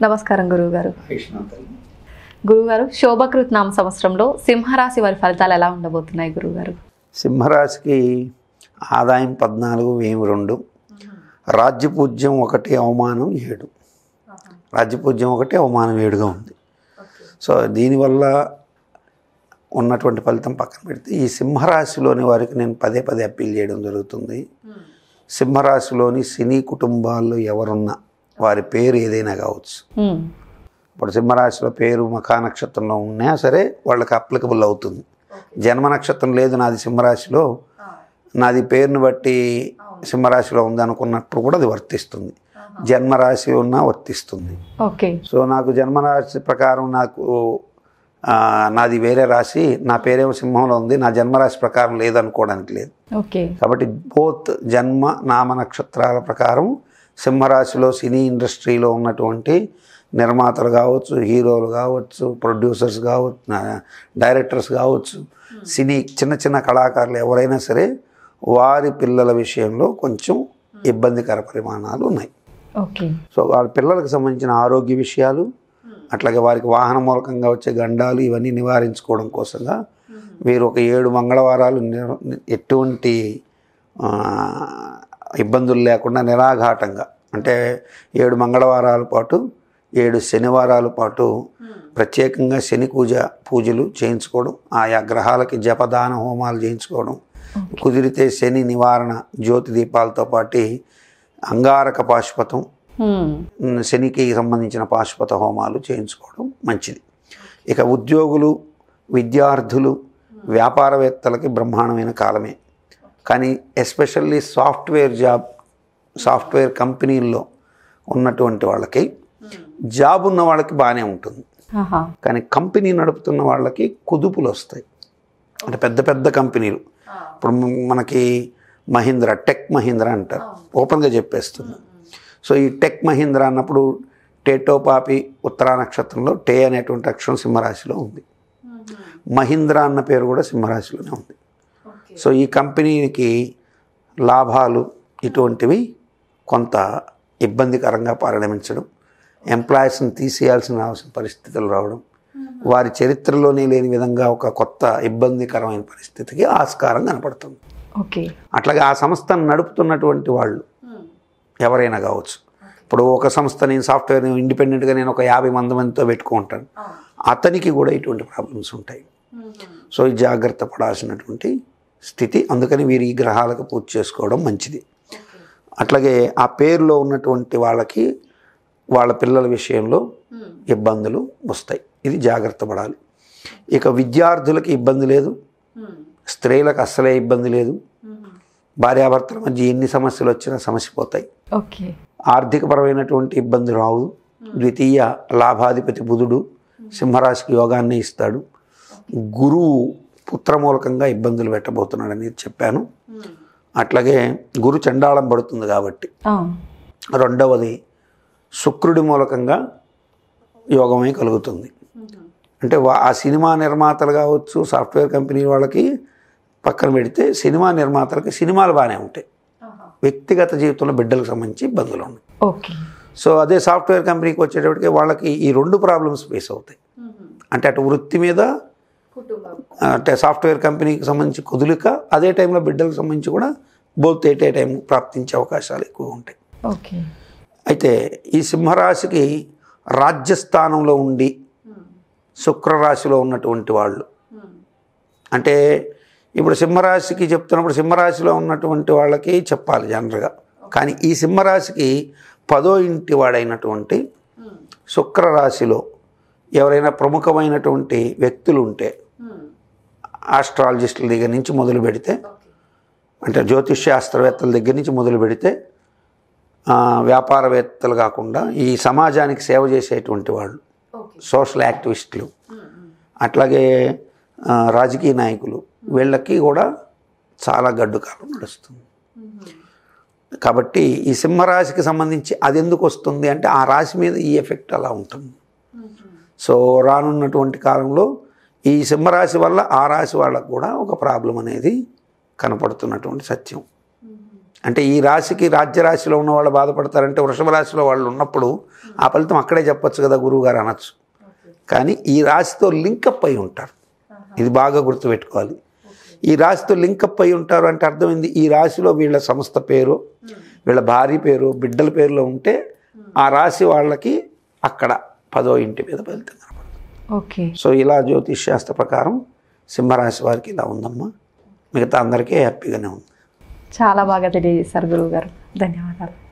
నమస్కారం గురువు గారు వైష్ణవం గురువు గారు శోభకృత్ నామ సంవత్సరంలో సింహరాశి వారి ఫలితాలు ఎలా ఉండబోతున్నాయి గురువు గారు సింహరాశికి ఆదాయం పద్నాలుగు వేమి రెండు రాజ్యపూజ్యం ఒకటి అవమానం ఏడు రాజ్యపూజ్యం ఒకటి అవమానం ఏడుగా ఉంది సో దీనివల్ల ఉన్నటువంటి ఫలితం పక్కన పెడితే ఈ సింహరాశిలోని వారికి నేను పదే పదే అప్పీల్ చేయడం జరుగుతుంది సింహరాశిలోని సినీ కుటుంబాల్లో ఎవరున్నా వారి పేరు ఏదైనా కావచ్చు మ్మ్. ఇప్పుడు సింహరాశిలో పేరు మఖా నక్షత్రంలో ఉన్నా సరే వాళ్ళకి అప్లికబుల్ అవుతుంది జన్మ నక్షత్రం లేదు నాది సింహరాశిలో నాది పేరుని బట్టి సింహరాశిలో ఉంది అనుకున్నప్పుడు కూడా అది వర్తిస్తుంది జన్మరాశి ఉన్నా వర్తిస్తుంది ఓకే సో నాకు జన్మరాశి ప్రకారం నాకు ఆ, నాది వేరే రాశి నా పేరేమో సింహంలో ఉంది నా జన్మరాశి ప్రకారం లేదనుకోవడానికి లేదు ఓకే కాబట్టి బోత్ జన్మ నామ నక్షత్రాల ప్రకారం సింహరాశిలో సినీ ఇండస్ట్రీలో ఉన్నటువంటి నిర్మాతలు కావచ్చు హీరోలు కావచ్చు ప్రొడ్యూసర్స్ కావచ్చు నా- డైరెక్టర్స్ కావచ్చు సినీ చిన్న చిన్న కళాకారులు ఎవరైనా సరే వారి పిల్లల విషయంలో కొంచెం ఇబ్బందికర పరిమాణాలు ఉన్నాయి ఓకే సో వాళ్ళ పిల్లలకు సంబంధించిన ఆరోగ్య విషయాలు అట్లాగే వారికి వాహన మూలకంగా వచ్చే గండాలు ఇవన్నీ నివారించుకోవడం కోసంగా మీరు ఒక ఏడు మంగళవారాలు నిర్- ఎటువంటి ఆ, ఇబ్బందులు లేకుండా నిరాఘాటంగా అంటే ఏడు మంగళవారాల పాటు ఏడు శనివారాల పాటు ప్రత్యేకంగా శని పూజ పూజలు చేయించుకోవడం ఆయా గ్రహాలకి జపదాన హోమాలు చేయించుకోవడం కుదిరితే శని నివారణ జ్యోతి దీపాలతో పాటు అంగారక పాశుపతం మ్మ్. ఉమ్, శనికి సంబంధించిన పాశుపత హోమాలు చేయించుకోవడం మంచిది ఇక ఉద్యోగులు విద్యార్థులు వ్యాపారవేత్తలకి బ్రహ్మాండమైన కాలమే కానీ ఎస్పెషల్లీ సాఫ్ట్వేర్ జాబ్ సాఫ్ట్వేర్ కంపెనీల్లో ఉన్నటువంటి వాళ్ళకి జాబ్ ఉన్న వాళ్ళకి బాగానే ఉంటుంది ఆహా కానీ కంపెనీ నడుపుతున్న వాళ్ళకి కుదుపులు వస్తాయి అంటే పెద్ద పెద్ద కంపెనీలు ఇప్పుడు మ- మనకి మహీంద్ర టెక్ మహీంద్ర అంటారు ఓపెన్గా చెప్పేస్తుంది సో ఈ టెక్ మహీంద్ర అన్నప్పుడు టేటోపాపి ఉత్తరా నక్షత్రంలో టే అనేటువంటి అక్షరం సింహరాశిలో ఉంది మహీంద్ర అన్న పేరు కూడా సింహరాశిలోనే ఉంది సో ఈ కంపెనీకి లాభాలు ఇటువంటివి కొంత ఇబ్బందికరంగా పరిణమించడం ఎంప్లాయీస్ని తీసేయాల్సిన అవసరం పరిస్థితులు రావడం వారి చరిత్రలోనే లేని విధంగా ఒక కొత్త ఇబ్బందికరమైన పరిస్థితికి ఆస్కారం కనపడుతుంది ఓకే అట్లాగే ఆ సంస్థను నడుపుతున్నటువంటి వాళ్ళు ఎవరైనా కావచ్చు ఇప్పుడు ఒక సంస్థ నేను సాఫ్ట్వేర్ ఇండిపెండెంట్గా నేను ఒక యాభై మంది మందితో పెట్టుకుంటాను అతనికి కూడా ఇటువంటి ప్రాబ్లమ్స్ ఉంటాయి సో ఈ జాగ్రత్త పడాల్సినటువంటి స్థితి అందుకని వీరు ఈ గ్రహాలకు పూజ చేసుకోవడం మంచిది అట్లాగే ఆ పేరులో ఉన్నటువంటి వాళ్ళకి వాళ్ళ పిల్లల విషయంలో ఇబ్బందులు వస్తాయి ఇది జాగ్రత్త పడాలి ఇక విద్యార్థులకి ఇబ్బంది లేదు స్త్రీలకు అస్సలే ఇబ్బంది లేదు భార్యాభర్తల మధ్య ఎన్ని సమస్యలు వచ్చినా సమస్య పోతాయి ఓకే ఆర్థికపరమైనటువంటి ఇబ్బంది రావు ద్వితీయ లాభాధిపతి బుధుడు సింహరాశికి యోగాన్ని ఇస్తాడు గురువు పుత్రమూలకంగా ఇబ్బందులు పెట్టబోతున్నాడు అనేది చెప్పాను అట్లాగే గురు చండాళం పడుతుంది కాబట్టి ఆ, రెండవది శుక్రుడి మూలకంగా యోగమే కలుగుతుంది అంటే వా- ఆ సినిమా నిర్మాతలు కావచ్చు సాఫ్ట్వేర్ కంపెనీ వాళ్ళకి పక్కన పెడితే సినిమా నిర్మాతలకి సినిమాలు బాగానే ఉంటాయి వ్యక్తిగత జీవితంలో బిడ్డలకు సంబంధించి ఇబ్బందులు ఉన్నాయి ఓకే సో అదే సాఫ్ట్వేర్ కంపెనీకి వచ్చేటప్పటికి వాళ్ళకి ఈ రెండు ప్రాబ్లమ్స్ ఫేస్ అవుతాయి అంటే అటు వృత్తి మీద అంటే సాఫ్ట్వేర్ కంపెనీకి సంబంధించి కుదులిక అదే టైంలో బిడ్డలకు సంబంధించి కూడా బోత్ ఎట్ ఏ టైం ప్రాప్తించే అవకాశాలు ఎక్కువ ఉంటాయి ఓకే అయితే ఈ సింహరాశికి రాజ్యస్థానంలో ఉండి శుక్రరాశిలో ఉన్నటువంటి వాళ్ళు అంటే ఇప్పుడు సింహరాశికి చెప్తున్నప్పుడు సింహరాశిలో ఉన్నటువంటి వాళ్ళకి చెప్పాలి జనరల్గా కానీ ఈ సింహరాశికి పదో ఇంటి వాడైనటువంటి శుక్రరాశిలో ఎవరైనా ప్రముఖమైనటువంటి వ్యక్తులు ఉంటే ఆస్ట్రాలజిస్టుల దగ్గర నుంచి మొదలు పెడితే అంటే జ్యోతిష్ శాస్త్రవేత్తల దగ్గర నుంచి మొదలు పెడితే ఆ, వ్యాపారవేత్తలు కాకుండా ఈ సమాజానికి సేవ చేసేటువంటి వాళ్ళు సోషల్ యాక్టివిస్టులు అట్లాగే ఆ, రాజకీయ నాయకులు వీళ్ళకి కూడా చాలా గడ్డు కాలం నడుస్తుంది కాబట్టి ఈ సింహరాశికి సంబంధించి అది ఎందుకు వస్తుంది అంటే ఆ రాశి మీద ఈ ఎఫెక్ట్ అలా ఉంటుంది సో రానున్నటువంటి కాలంలో ఈ సింహరాశి వల్ల ఆ రాశి వాళ్ళకు కూడా ఒక ప్రాబ్లం అనేది కనపడుతున్నటువంటి సత్యం అంటే ఈ రాశికి రాజ్య రాశిలో ఉన్న వాళ్ళు బాధపడతారంటే వృషభ రాశిలో వాళ్ళు ఉన్నప్పుడు ఆ ఫలితం అక్కడే చెప్పొచ్చు కదా గురువు గారు అనొచ్చు కానీ ఈ రాశితో లింకప్ అయి ఉంటారు ఇది బాగా గుర్తుపెట్టుకోవాలి ఈ రాశితో లింకప్ అయి ఉంటారు అంటే అర్థమైంది ఈ రాశిలో వీళ్ళ సంస్థ పేరు వీళ్ళ భార్య పేరు బిడ్డల పేరులో ఉంటే ఆ రాశి వాళ్ళకి అక్కడ పదో ఇంటి మీద ఫలితం కనబడుతుంది ఓకే సో ఇలా జ్యోతిష్ శాస్త్ర ప్రకారం సింహరాశి వారికి ఇలా ఉందమ్మా మిగతా అందరికీ హ్యాపీగానే ఉంది చాలా బాగా తెలియజేశారు గురువు గారు ధన్యవాదాలు